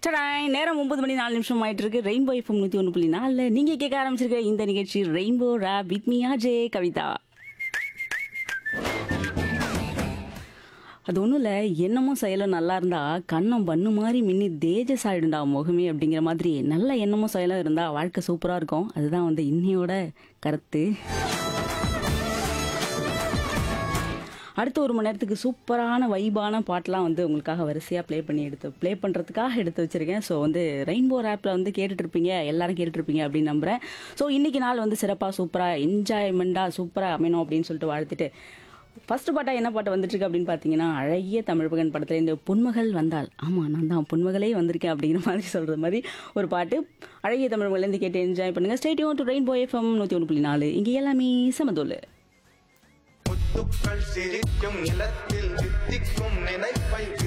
டடாய் நேரம் ஒன்பது மணி நாலு நிமிஷம் ஆயிட்டு இருக்கு ரெயின்போ எஃப்எம் நூற்றி ஒன்று புள்ளி நாலில் நீங்கள் கேட்க ஆரம்பிச்சிருக்க இந்த நிகழ்ச்சி rainbow rap with me Ajay Kavitha அது ஒன்றும் இல்லை எண்ணமும் செயலும் நல்லா இருந்தா கண்ணம் பண்ணு மாதிரி மின்னி தேஜஸ் ஆயிடுண்டா முகமே அப்படிங்கிற மாதிரி நல்ல எண்ணமும் செயலும் இருந்தால் வாழ்க்கை சூப்பராக இருக்கும் அதுதான் வந்து இன்னையோட கருத்து அடுத்த ஒரு மணி நேரத்துக்கு சூப்பரான வைபான பாட்டெலாம் வந்து உங்களுக்காக வரிசையாக ப்ளே பண்ணி எடுத்து ப்ளே பண்ணுறதுக்காக எடுத்து வச்சுருக்கேன் ஸோ வந்து ரெயின்போ ஆப்பில் வந்து கேட்டுட்டு இருப்பீங்க எல்லாரும் கேட்டுட்டு இருப்பீங்க அப்படின்னு நம்புகிறேன் ஸோ இன்றைக்கி நாள் வந்து சிறப்பாக சூப்பராக என்ஜாய்மெண்ட்டாக சூப்பராக அமையணும் அப்படின்னு சொல்லிட்டு வாழ்த்துட்டு ஃபர்ஸ்ட் பாட்டா என்ன பாட்டு வந்துட்டு இருக்கு அப்படின்னு பார்த்தீங்கன்னா அழகிய தமிழ் மகன் படத்துல இந்த பொன்மகள் வந்தால் ஆமாம் நான் தான் பொன்மகளே வந்திருக்கேன் அப்படிங்கிற மாதிரி சொல்கிற மாதிரி ஒரு பாட்டு அழகிய தமிழ் மகள்லேருந்து கேட்டு என்ஜாய் பண்ணுங்கள் ஸ்டேடியம் டு ரெயின்போ எஃப்எம் நூற்றி ஒன்று புள்ளி நாலு இங்கே எல்லாமே சமதோல் முத்துக்கள் சிரிக்கும் நிலத்தில் சித்திக்கும் நினைப்பை